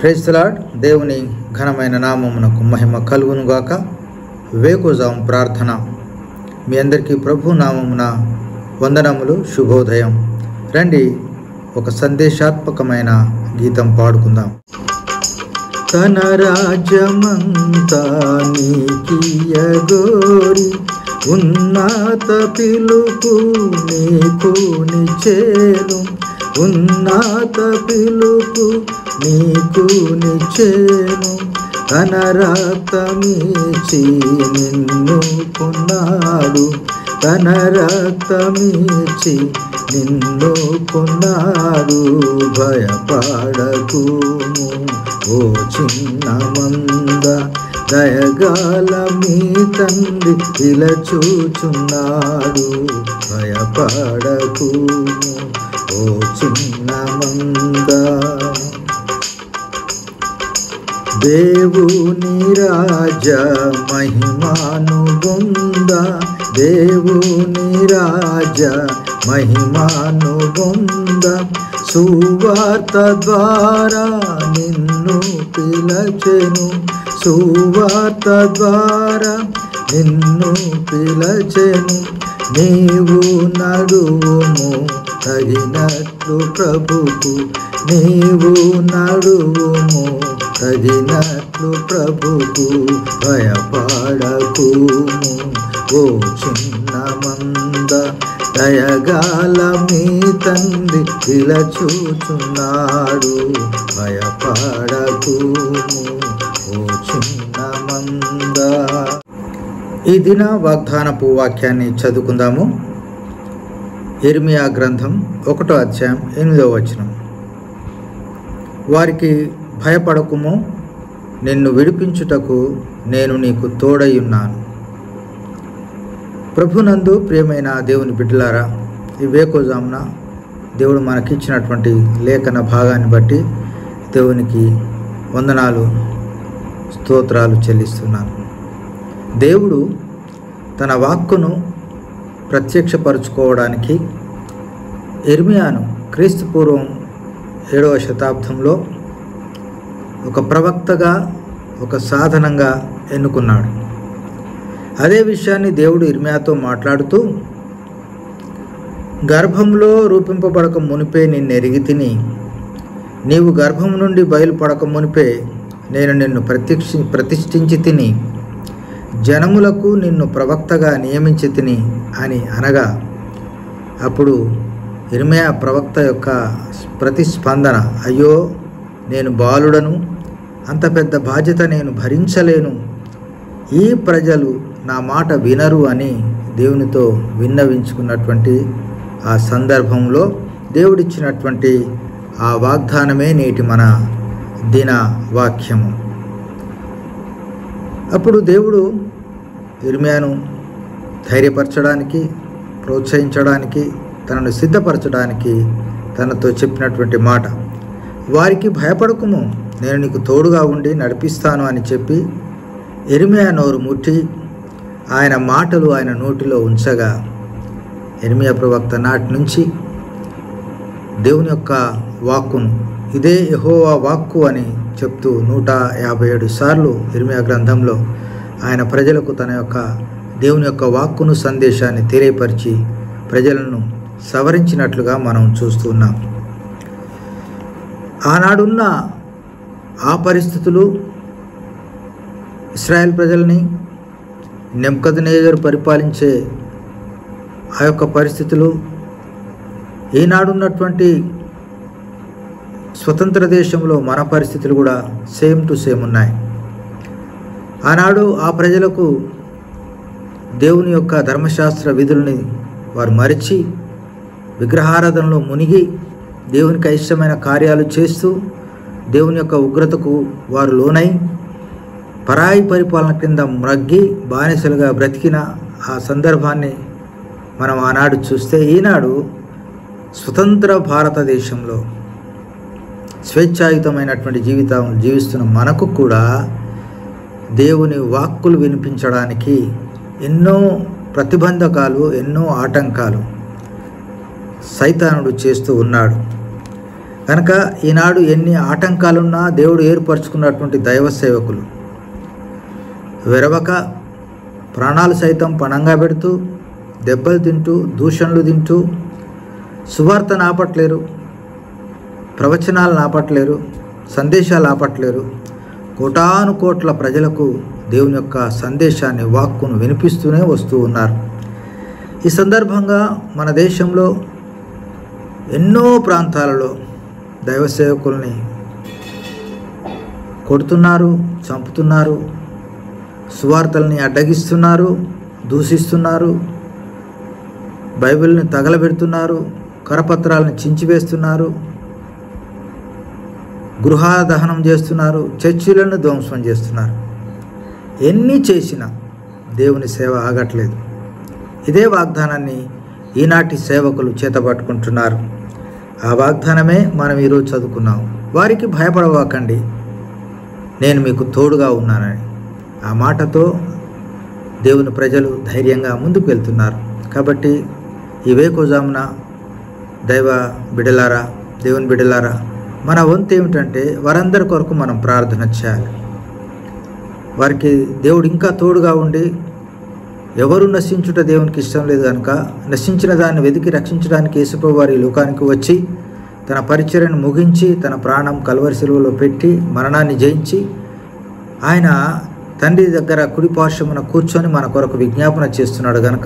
ప్రైజ్లాడ్ దేవుని ఘనమైన నామమునకు మహిమ కలుగును గాక వేకుజాం ప్రార్థన మీ అందరికీ ప్రభు నామమున వందనములు శుభోదయం రండి ఒక సందేశాత్మకమైన గీతం పాడుకుందాం తన రాజ్యమంతా నీకియగోరి ఉన్నత పిలుపు నీకు నిచేను ఉన్నత పిలుపు నీకు నిచేను తన రక్తమిచి నిన్ను కొన్నాడు తన రక్తమిచి నిన్ను కొన్నాడు భయపడకుము ఓ చిన్న మంద దయగాల మీ తండ్రి ఇలా చూచున్నాడు భయపడకుము ఓ చిన్న మంద దేవుని రాజ మహిమాను బొంద దేవుని రాజ మహిమాను బొంద సువార్త ద్వారా నిన్ను పిలచెను సువార్త ద్వారా నిన్ను పిలచెను నీవు నడువుము తగినట్లు ప్రభుకు నీవు నడువుము తగినట్లు ప్రభుకు భయపడకుము ఓ చిన్న మంద దయగాల మీ తండ్రి ఇలా చూచున్నాడు భయపడకుము ఓ చిన్న మంద ఈ దిన వాగ్దానపు వాక్యాన్ని చదువుకుందాము ఇర్మియా గ్రంథం ఒకటో అధ్యాయం ఎనిమిదవ వచనం వారికి భయపడకుము నిన్ను విడిపించుటకు నేను నీకు తోడయ్యున్నాను ప్రభునందు ప్రియమైన దేవుని బిడ్డలారా ఈ వేకోజామున దేవుడు మనకిచ్చినటువంటి లేఖన భాగాన్ని బట్టి దేవునికి వందనాలు స్తోత్రాలు చెల్లిస్తున్నాను దేవుడు తన వాక్కును ప్రత్యక్షపరచుకోవడానికి ఎర్మియాను క్రీస్తు పూర్వం ఏడవ శతాబ్దంలో ఒక ప్రవక్తగా ఒక సాధనంగా ఎన్నుకున్నాడు అదే విషయాన్ని దేవుడు ఇర్మియాతో మాట్లాడుతూ గర్భంలో రూపింపబడక మునిపే నిన్ను ఎరిగి తిని నీవు గర్భం నుండి బయలుపడక మునిపే నేను నిన్ను ప్రత్యక్ష ప్రతిష్ఠించి తిని జనములకు నిన్ను ప్రవక్తగా నియమించి తిని అని అనగా అప్పుడు ఇర్మయా ప్రవక్త యొక్క ప్రతిస్పందన అయ్యో నేను బాలుడను అంత పెద్ద బాధ్యత నేను భరించలేను ఈ ప్రజలు నా మాట వినరు అని దేవునితో విన్నవించుకున్నటువంటి ఆ సందర్భంలో దేవుడిచ్చినటువంటి ఆ వాగ్దానమే నేటి మన దిన వాక్యము అప్పుడు దేవుడు ఇర్మియాను ధైర్యపరచడానికి ప్రోత్సహించడానికి తనను సిద్ధపరచడానికి తనతో చెప్పినటువంటి మాట వారికి భయపడకుము నేను నీకు తోడుగా ఉండి నడిపిస్తాను అని చెప్పి ఎరిమియా నోరు ముట్టి ఆయన మాటలు ఆయన నోటిలో ఉంచగా ఎరిమియా ప్రవక్త నాటి నుంచి దేవుని యొక్క వాక్కును ఇదే యహోవా వాక్కు అని చెప్తూ నూట యాభై ఏడు సార్లు ఇర్మియా గ్రంథంలో ఆయన ప్రజలకు తన యొక్క దేవుని యొక్క వాక్కును సందేశాన్ని తెలియపరిచి ప్రజలను సవరించినట్లుగా మనం చూస్తున్నాం ఆనాడున్న ఆ పరిస్థితులు ఇస్రాయెల్ ప్రజల్ని నెంకదనేజర్ పరిపాలించే ఆ యొక్క పరిస్థితులు ఈనాడున్నటువంటి స్వతంత్ర దేశంలో మన పరిస్థితులు కూడా సేమ్ టు సేమ్ ఉన్నాయి ఆనాడు ఆ ప్రజలకు దేవుని యొక్క ధర్మశాస్త్ర విధుల్ని వారు మరిచి విగ్రహారాధనలో మునిగి దేవునికి ఇష్టమైన కార్యాలు చేస్తూ దేవుని యొక్క ఉగ్రతకు వారు లోనై పరాయి పరిపాలన కింద మ్రగ్గి బానిసలుగా బ్రతికిన ఆ సందర్భాన్ని మనం ఆనాడు చూస్తే ఈనాడు స్వతంత్ర భారతదేశంలో స్వేచ్ఛాయుతమైనటువంటి జీవితం జీవిస్తున్న మనకు కూడా దేవుని వాక్కులు వినిపించడానికి ఎన్నో ప్రతిబంధకాలు ఎన్నో ఆటంకాలు సైతానుడు చేస్తూ ఉన్నాడు కనుక ఈనాడు ఎన్ని ఆటంకాలున్నా దేవుడు ఏర్పరచుకున్నటువంటి దైవ సేవకులు వెరవక ప్రాణాలు సైతం పణంగా పెడుతూ దెబ్బలు తింటూ దూషణలు తింటూ సువార్తను ఆపట్లేరు ప్రవచనాలను ఆపట్లేరు సందేశాలు ఆపట్లేరు కోటాను కోట్ల ప్రజలకు దేవుని యొక్క సందేశాన్ని వాక్కును వినిపిస్తూనే వస్తూ ఉన్నారు ఈ సందర్భంగా మన దేశంలో ఎన్నో ప్రాంతాలలో దైవ సేవకుల్ని కొడుతున్నారు చంపుతున్నారు సువార్తల్ని అడ్డగిస్తున్నారు దూషిస్తున్నారు బైబిల్ని తగలబెడుతున్నారు కరపత్రాలను చించివేస్తున్నారు గృహాల దహనం చేస్తున్నారు చర్చిలను ధ్వంసం చేస్తున్నారు ఎన్ని చేసినా దేవుని సేవ ఆగట్లేదు ఇదే వాగ్దానాన్ని ఈనాటి సేవకులు చేతపట్టుకుంటున్నారు ఆ వాగ్దానమే మనం ఈరోజు చదువుకున్నాం వారికి భయపడవాకండి నేను మీకు తోడుగా ఉన్నానని ఆ మాటతో దేవుని ప్రజలు ధైర్యంగా ముందుకు వెళ్తున్నారు కాబట్టి ఈ వేకోజామున దైవ బిడలారా దేవుని బిడలారా మన వంతు ఏమిటంటే వారందరి కొరకు మనం ప్రార్థన చేయాలి వారికి దేవుడు ఇంకా తోడుగా ఉండి ఎవరు నశించుట దేవునికి ఇష్టం లేదు కనుక నశించిన దాన్ని వెతికి రక్షించడానికి యేసుప్రభు వారి లోకానికి వచ్చి తన పరిచర్యను ముగించి తన ప్రాణం కల్వరి సెలవులో పెట్టి మరణాన్ని జయించి ఆయన తండ్రి దగ్గర కుడి పార్శ్వమున కూర్చొని మన కొరకు విజ్ఞాపన చేస్తున్నాడు గనక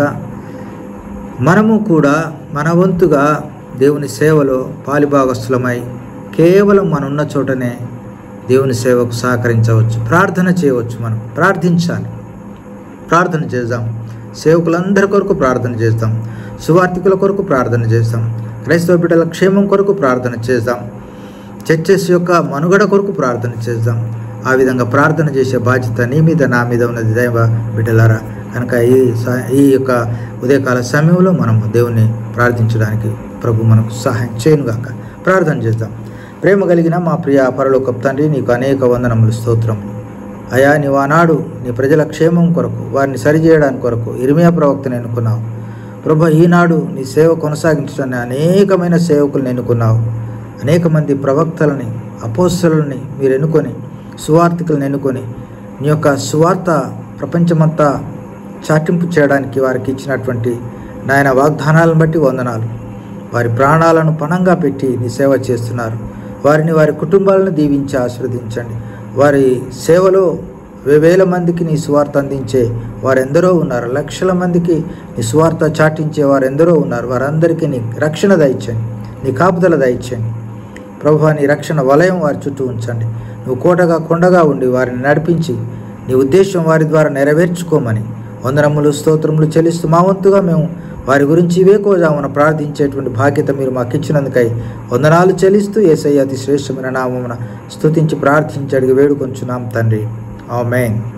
మనము కూడా మన వంతుగా దేవుని సేవలో పాలిభాగస్థులమై కేవలం మన ఉన్న చోటనే దేవుని సేవకు సహకరించవచ్చు ప్రార్థన చేయవచ్చు మనం ప్రార్థించాలి ప్రార్థన చేద్దాం సేవకులందరి కొరకు ప్రార్థన చేద్దాం సువార్థికుల కొరకు ప్రార్థన చేస్తాం క్రైస్తవ బిడ్డల క్షేమం కొరకు ప్రార్థన చేద్దాం చర్చెస్ యొక్క మనుగడ కొరకు ప్రార్థన చేద్దాం ఆ విధంగా ప్రార్థన చేసే బాధ్యత నీ మీద నా మీద ఉన్నది దైవ బిడ్డలారా కనుక ఈ స- ఈ యొక్క ఉదయకాల సమయంలో మనం దేవుణ్ణి ప్రార్థించడానికి ప్రభు మనకు సహాయం చేయనుగాక ప్రార్థన చేద్దాం ప్రేమ కలిగిన మా ప్రియ పరలోకపు తండ్రి నీకు అనేక వందనములు స్తోత్రములు అయా నీవు ఆనాడు నీ ప్రజల క్షేమం కొరకు వారిని సరిచేయడానికి కొరకు ఇర్మియా ప్రవక్తను ఎన్నుకున్నావు ప్రభు ఈనాడు నీ సేవ కొనసాగించడానికి అనేకమైన సేవకులను ఎన్నుకున్నావు అనేక మంది ప్రవక్తలని అపోస్తలని మీరు ఎన్నుకొని సువార్థికులను ఎన్నుకొని నీ యొక్క సువార్త ప్రపంచమంతా చాటింపు చేయడానికి వారికి ఇచ్చినటువంటి నాయన వాగ్దానాలను బట్టి వందనాలు వారి ప్రాణాలను పణంగా పెట్టి నీ సేవ చేస్తున్నారు వారిని వారి కుటుంబాలను దీవించి ఆశీర్వదించండి వారి సేవలో వేల మందికి నీ సువార్త అందించే వారెందరో ఉన్నారు లక్షల మందికి నీ సువార్త చాటించే వారెందరో ఉన్నారు వారందరికీ నీ రక్షణ దయచండి నీ కాపుదల దయచండి ప్రభు నీ రక్షణ వలయం వారి చుట్టూ ఉంచండి నువ్వు కోటగా కొండగా ఉండి వారిని నడిపించి నీ ఉద్దేశం వారి ద్వారా నెరవేర్చుకోమని వందనములు స్తోత్రములు చెల్లిస్తూ మా వంతుగా మేము వారి గురించి ఇవే కోజామున ప్రార్థించేటువంటి బాధ్యత మీరు మాకు ఇచ్చినందుకై వందనాలు చెల్లిస్తూ ఏసయ్య అతి శ్రేష్టమైన నామమున స్తుతించి ప్రార్థించి అడిగి వేడుకొంచున్నాం తండ్రి ఆమెన్